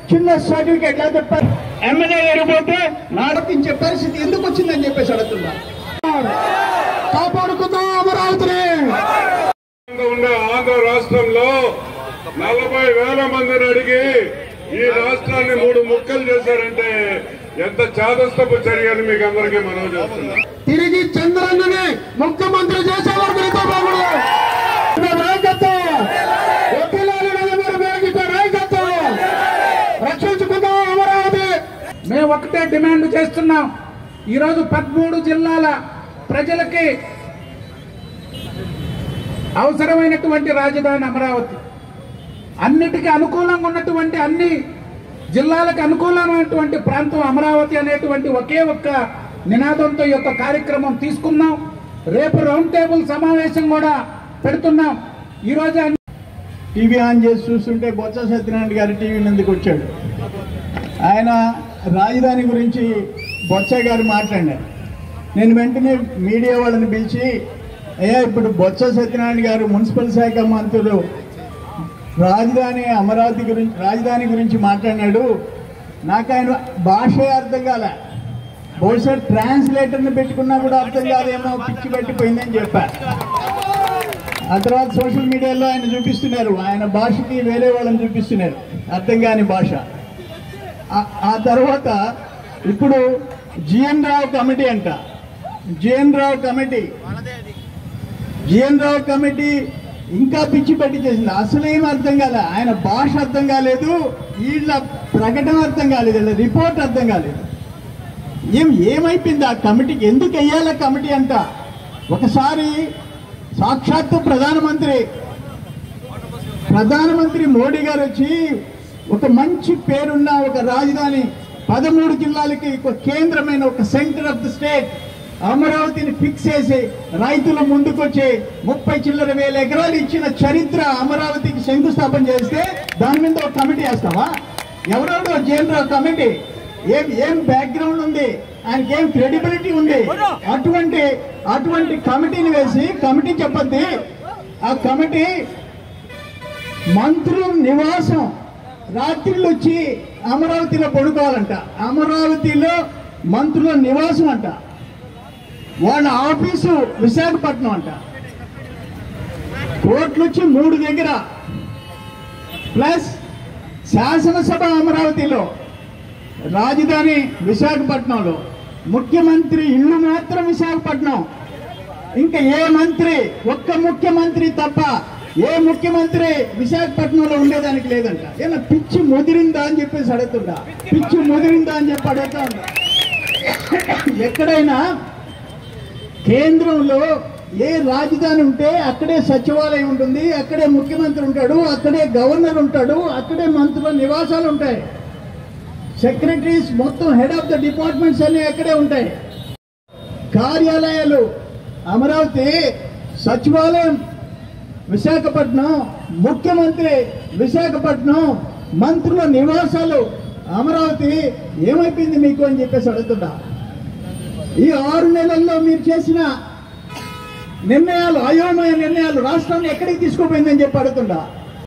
చిన్న సర్టిఫికేట్ లేదా చెప్పారు ఎమ్మెల్యే గారు పోతే నాడపించే పరిస్థితి ఎందుకు వచ్చిందని చెప్పేసి అడుగుతున్నా కాపాడుకుందాం అమరావతిని ఉన్న ఆంధ్ర రాష్ట్రంలో నలభై వేల మందిని అడిగి ఈ రాష్ట్రాన్ని మూడు ముక్కలు చేశారంటే ఎంత చాదస్తపు చర్య అని మీకు అందరికీ మనం చేస్తున్నాం తిరిగి చంద్రన్నని ముఖ్యమంత్రి చేసే వరకు నీతో బాగుండు. నా నాయకత్వం వకీలాలు నలుగురు వేగిత నాయకత్వం రక్షించుకుందాం అమరావతి మేము ఒకటే డిమాండ్ చేస్తున్నాం ఈరోజు పదమూడు జిల్లాల ప్రజలకి అవసరమైనటువంటి రాజధాని అమరావతి అన్నిటికీ అనుకూలంగా ఉన్నటువంటి అన్ని జిల్లాలకు అనుకూలమైనటువంటి ప్రాంతం అమరావతి అనేటువంటి ఒకే ఒక్క నినాదంతో ఈ యొక్క కార్యక్రమం తీసుకున్నాం రేపు రౌండ్ టేబుల్ సమావేశం కూడా పెడుతున్నాం ఈరోజు అన్ని టీవీ ఆన్ చేసి చూస్తుంటే బొత్స సత్యనారాయణ గారి టీవీ ముందుకు వచ్చాడు ఆయన రాజధాని గురించి బొత్స గారు మాట్లాడారు నేను వెంటనే మీడియా వాళ్ళని పిలిచి అయ్యా ఇప్పుడు బొత్స సత్యనారాయణ గారు మున్సిపల్ శాఖ మంత్రులు రాజధాని అమరావతి గురించి రాజధాని గురించి మాట్లాడినాడు నాకు ఆయన భాష అర్థం కాలే బహుశా ట్రాన్స్లేటర్ని పెట్టుకున్నా కూడా అర్థం కాదేమో పిచ్చి పెట్టిపోయిందని చెప్పారు ఆ తర్వాత సోషల్ మీడియాలో ఆయన చూపిస్తున్నారు ఆయన భాషకి వేరే వాళ్ళని చూపిస్తున్నారు అర్థం కాని భాష ఆ- ఆ తర్వాత ఇప్పుడు జిఎన్ రావు కమిటీ అంట GN Rao committee GN Rao committee ఇంకా పిచ్చి పట్టి చేసింది అసలేం అర్థం కాలే ఆయన భాష అర్థం కాలేదు వీళ్ళ ప్రకటన అర్థం కాలేదు వీళ్ళ రిపోర్ట్ అర్థం కాలేదు ఏం ఏమైపోయింది ఆ కమిటీకి ఎందుకు వెయ్యాల కమిటీ అంట ఒకసారి సాక్షాత్తు ప్రధానమంత్రి ప్రధానమంత్రి మోడీ గారు వచ్చి ఒక మంచి పేరున్న ఒక రాజధాని పదమూడు జిల్లాలకి ఒక కేంద్రమైన ఒక సెంటర్ ఆఫ్ ద స్టేట్ అమరావతిని ఫిక్స్ చేసి రైతుల ముందుకొచ్చి ముప్పై చిల్లర వేల ఎకరాలు ఇచ్చిన చరిత్ర అమరావతికి శంకుస్థాపన చేస్తే దాని మీద ఒక కమిటీ వేస్తావా ఎవరెవరో జేఎన్రావు కమిటీ ఏం ఏం బ్యాక్గ్రౌండ్ ఉంది ఆయనకి ఏం క్రెడిబిలిటీ ఉంది అటువంటి అటువంటి కమిటీని వేసి కమిటీ చెప్పద్ది ఆ కమిటీ మంత్రుల నివాసం రాత్రిళ్ళు వచ్చి అమరావతిలో పడుకోవాలంట అమరావతిలో మంత్రుల నివాసం అంట వాళ్ళ ఆఫీసు విశాఖపట్నం అంట కోర్టులు వచ్చి మూడు దగ్గర ప్లస్ శాసనసభ అమరావతిలో రాజధాని విశాఖపట్నంలో ముఖ్యమంత్రి ఇల్లు మాత్రం విశాఖపట్నం ఇంకా ఏ మంత్రి ఒక్క ముఖ్యమంత్రి తప్ప ఏ ముఖ్యమంత్రి విశాఖపట్నంలో ఉండేదానికి లేదంట ఏమన్నా పిచ్చి ముదిరిందా అని చెప్పేసి అడుగుతుందా పిచ్చి ముదిరిందా అని చెప్పి అడుగుతా ఉందా ఎక్కడైనా కేంద్రంలో ఏ రాజధాని ఉంటే అక్కడే సచివాలయం ఉంటుంది అక్కడే ముఖ్యమంత్రి ఉంటాడు అక్కడే గవర్నర్ ఉంటాడు అక్కడే మంత్రుల నివాసాలు ఉంటాయి సెక్రటరీస్ మొత్తం హెడ్ ఆఫ్ ద డిపార్ట్మెంట్స్ అన్ని అక్కడే ఉంటాయి కార్యాలయాలు అమరావతి సచివాలయం విశాఖపట్నం ముఖ్యమంత్రి విశాఖపట్నం మంత్రుల నివాసాలు అమరావతి ఏమైపోయింది మీకు అని చెప్పేసి అడుగుతున్నా ఈ ఆరు నెలల్లో మీరు చేసిన నిర్ణయాలు అయోమయ నిర్ణయాలు రాష్ట్రాన్ని ఎక్కడికి తీసుకుపోయిందని చెప్పి అడుగుతుండా